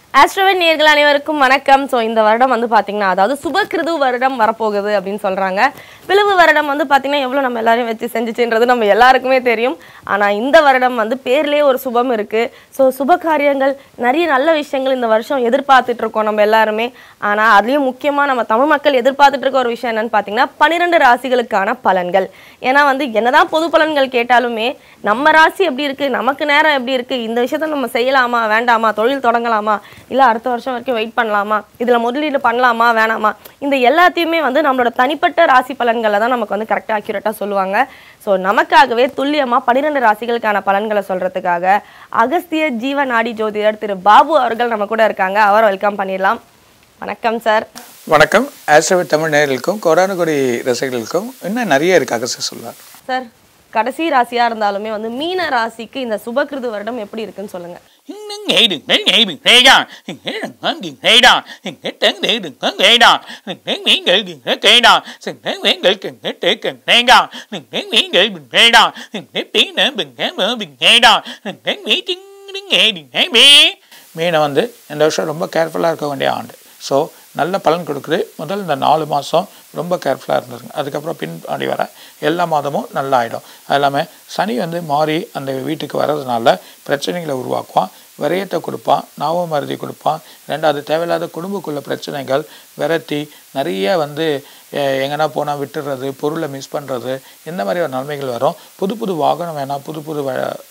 ஆஸ்ட்ரோவன் நேர்கள் அனைவருக்கும் வணக்கம் ஸோ இந்த வருடம் வந்து பார்த்தீங்கன்னா அதாவது சுபகிருது வருடம் வரப்போகுது அப்படின்னு சொல்கிறாங்க பிளவு வருடம் வந்து பார்த்தீங்கன்னா எவ்வளோ நம்ம எல்லாரையும் வச்சு செஞ்சுச்சுன்றது நம்ம எல்லாருக்குமே தெரியும் ஆனால் இந்த வருடம் வந்து பேர்லேயே ஒரு சுபம் இருக்குது ஸோ சுப காரியங்கள் நிறைய நல்ல விஷயங்கள் இந்த வருஷம் எதிர்பார்த்துட்டு இருக்கோம் நம்ம எல்லாருமே ஆனால் அதுலேயும் முக்கியமாக நம்ம தமிழ் மக்கள் எதிர்பார்த்துட்டு இருக்க ஒரு விஷயம் என்னன்னு பார்த்தீங்கன்னா பன்னிரெண்டு ராசிகளுக்கான பலன்கள் ஏன்னா வந்து என்னதான் பொது பலன்கள் கேட்டாலுமே நம்ம ராசி எப்படி இருக்குது நமக்கு நேரம் எப்படி இருக்குது இந்த விஷயத்த நம்ம செய்யலாமா வேண்டாமா தொழில் தொடங்கலாமா இல்லை அடுத்த வருஷம் வரைக்கும் வெயிட் பண்ணலாமா இதில் முதலீடு பண்ணலாமா வேணாமா இந்த எல்லாத்தையுமே வந்து நம்மளோட தனிப்பட்ட ராசி பலன்களை தான் நமக்கு வந்து கரெக்டாக அக்யூரேட்டாக சொல்லுவாங்க ஸோ நமக்காகவே துல்லியமாக பன்னிரெண்டு ராசிகளுக்கான பலன்களை சொல்கிறதுக்காக அகஸ்திய ஜீவ நாடி ஜோதிடர் திரு பாபு அவர்கள் நம்ம கூட இருக்காங்க அவரை வெல்கம் பண்ணிடலாம் வணக்கம் சார் வணக்கம் ஆஸ்ட்ரோவிட் தமிழ் நேயர்களுக்கும் கோடானுகோடி ரசிகர்களுக்கும் இன்னும் நிறைய இருக்கு அகஸ்ட சொல்வார் சார் கடைசி ராசியா இருந்தாலுமே வந்து மீன ராசிக்கு இந்த சுபகிருது வருடம் எப்படி இருக்குன்னு சொல்லுங்க nghe đừng thấy nghe đừng thấy đó nghe đừng thấy đừng thấy đó nghe tiếng để đừng có nghe đó nghe miếng người đừng có nghe đó nghe miếng người đừng có để cần nghe đó nghe miếng người đừng nghe đó nghe tiếng nữa đừng nghe nữa đừng nghe đó nghe miếng tiếng đừng nghe đừng nghe miếng மீனை வந்து இந்த வருஷம் ரொம்ப கேர்ஃபுல்லாக இருக்க வேண்டிய ஆண்டு so நல்ல பலன் கொடுக்குது முதல் இந்த நாலு மாதம் ரொம்ப கேர்ஃபுல்லாக இருந்திருங்க அதுக்கப்புறம் பின்னாடி வர எல்லா மாதமும் நல்லா ஆகிடும் அது இல்லாமல் சனி வந்து மாறி அந்த வீட்டுக்கு வர்றதுனால பிரச்சனைகளை உருவாக்குவான் விரயத்தை கொடுப்பான் நாவ மருதி கொடுப்பான் ரெண்டாவது தேவையில்லாத குடும்பக்குள்ள பிரச்சனைகள் விரட்டி நிறைய வந்து எ- எங்கனா போனால் விட்டுறது பொருளை மிஸ் பண்ணுறது இந்த மாதிரி ஒரு நன்மைகள் வரும் புது புது வாகனம் வேணாம் புது புது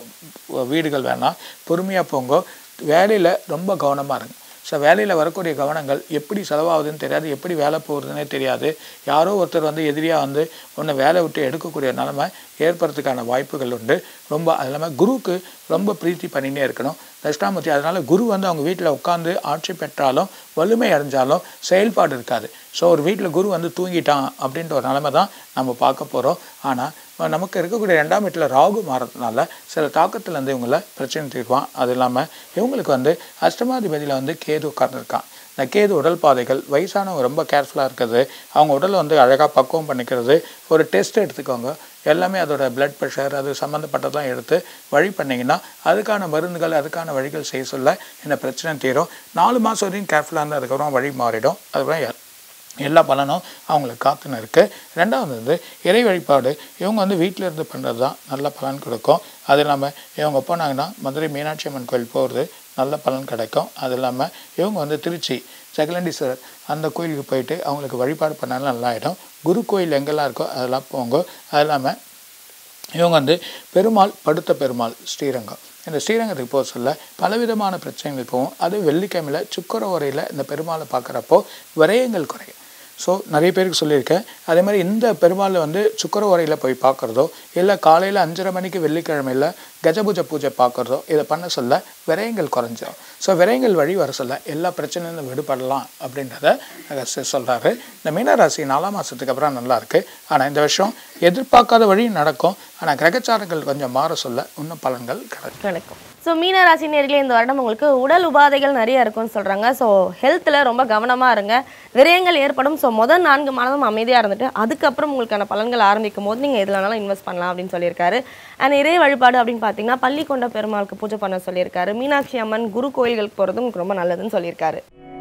வ- வீடுகள் வேணாம் பொறுமையாக போங்க வேலையில் ரொம்ப கவனமாக இருங்க ஸோ வேலையில் வரக்கூடிய கவனங்கள் எப்படி செலவாகுதுன்னு தெரியாது எப்படி வேலை போகுதுன்னே தெரியாது யாரோ ஒருத்தர் வந்து எதிரியாக வந்து ஒன்று வேலை விட்டு எடுக்கக்கூடிய நிலைமை ஏற்படுறதுக்கான வாய்ப்புகள் உண்டு ரொம்ப அது இல்லாமல் குருவுக்கு ரொம்ப பிரீத்தி பண்ணினே இருக்கணும் தட்சிணாமூர்த்தி அதனால் குரு வந்து அவங்க வீட்டில் உட்காந்து ஆட்சி பெற்றாலும் வலிமை அடைஞ்சாலும் செயல்பாடு இருக்காது ஸோ ஒரு வீட்டில் குரு வந்து தூங்கிட்டான் அப்படின்ற ஒரு நிலைமை தான் நம்ம பார்க்க போகிறோம் ஆனால் நமக்கு இருக்கக்கூடிய ரெண்டாம் வீட்டில் ராகு மாறதுனால சில தாக்கத்துலேருந்து இவங்கள பிரச்சனை தீர்வான் அது இல்லாமல் இவங்களுக்கு வந்து அஷ்டமாதிபதியில் வந்து கேது உட்கார்ந்துருக்கான் இந்த கேது உடல் பாதைகள் வயசானவங்க ரொம்ப கேர்ஃபுல்லாக இருக்கிறது அவங்க உடலை வந்து அழகாக பக்குவம் பண்ணிக்கிறது ஒரு டெஸ்ட் எடுத்துக்கோங்க எல்லாமே அதோட blood ப்ரெஷர் அது சம்மந்தப்பட்டதெல்லாம் எடுத்து வழி பண்ணிங்கன்னா அதுக்கான மருந்துகள் அதுக்கான வழிகள் செய்ய சொல்ல இந்த பிரச்சனை தீரும் நாலு மாதம் வரையும் கேர்ஃபுல்லாக இருந்தால் அதுக்கப்புறம் வழி மாறிடும் அதுக்கப்புறம் எ- எல்லா பலனும் அவங்களுக்கு காத்துன்னு இருக்குது ரெண்டாவது வந்து இறை வழிபாடு இவங்க வந்து வீட்டில் இருந்து பண்ணுறது தான் நல்ல பலன் கொடுக்கும் அது இல்லாமல் இவங்க போனாங்கன்னா மதுரை மீனாட்சி அம்மன் கோயில் போகிறது நல்ல பலன் கிடைக்கும் அது இல்லாமல் இவங்க வந்து திருச்சி செகலண்டீஸ்வரர் அந்த கோயிலுக்கு போயிட்டு அவங்களுக்கு வழிபாடு பண்ணாலும் நல்லா ஆகிடும் குரு கோயில் எங்கெல்லாம் இருக்கோ அதெல்லாம் போங்க அது இல்லாமல் இவங்க வந்து பெருமாள் படுத்த பெருமாள் ஸ்ரீரங்கம் இந்த ஸ்ரீரங்கத்துக்கு போக சொல்ல பலவிதமான பிரச்சனைகள் போகும் அது வெள்ளிக்கிழமையில் சுக்கர உரையில் இந்த பெருமாளை பார்க்குறப்போ விரயங்கள் குறையும் ஸோ நிறைய பேருக்கு சொல்லியிருக்கேன் அதே மாதிரி இந்த பெருமாளை வந்து சுக்கர உரையில் போய் பார்க்குறதோ இல்லை காலையில் அஞ்சரை மணிக்கு வெள்ளிக்கிழமையில் கஜபூஜை பூஜை பார்க்குறதோ இதை பண்ண சொல்ல விரயங்கள் குறைஞ்சிரும் ஸோ விரயங்கள் வழி வர சொல்ல எல்லா பிரச்சனையிலும் விடுபடலாம் அப்படின்றத சொல்கிறாரு இந்த மீனராசி நாலாம் மாதத்துக்கு அப்புறம் நல்லா இருக்கு ஆனால் இந்த வருஷம் எதிர்பார்க்காத வழி நடக்கும் ஆனால் கிரகச்சாரங்கள் கொஞ்சம் மாற சொல்ல இன்னும் பலன்கள் கிடைக்கும் கிடைக்கும் ஸோ மீன ராசி நேர்களே இந்த வருடம் உங்களுக்கு உடல் உபாதைகள் நிறைய இருக்கும்னு சொல்கிறாங்க ஸோ ஹெல்த்தில் ரொம்ப கவனமாக இருங்க விரயங்கள் ஏற்படும் ஸோ முதல் நான்கு மாதம் அமைதியாக இருந்துட்டு அதுக்கப்புறம் உங்களுக்கான பலன்கள் ஆரம்பிக்கும் போது நீங்கள் எதில் வேணாலும் இன்வெஸ்ட் பண்ணலாம் அப்படின்னு சொல்லியிருக்காரு அண்ட் இறை வழிபாடு அப்படின்னு பார்த்தீங்கன்னா பள்ளி கொண்ட பெருமாளுக்கு பூஜை பண்ண சொல்லியிருக்காரு மீனாட்சி அம்மன் குரு கோயில்களுக்கு போகிறதும் உங்களுக்கு ரொம்ப நல்லதுன்னு சொல்லியிருக்காரு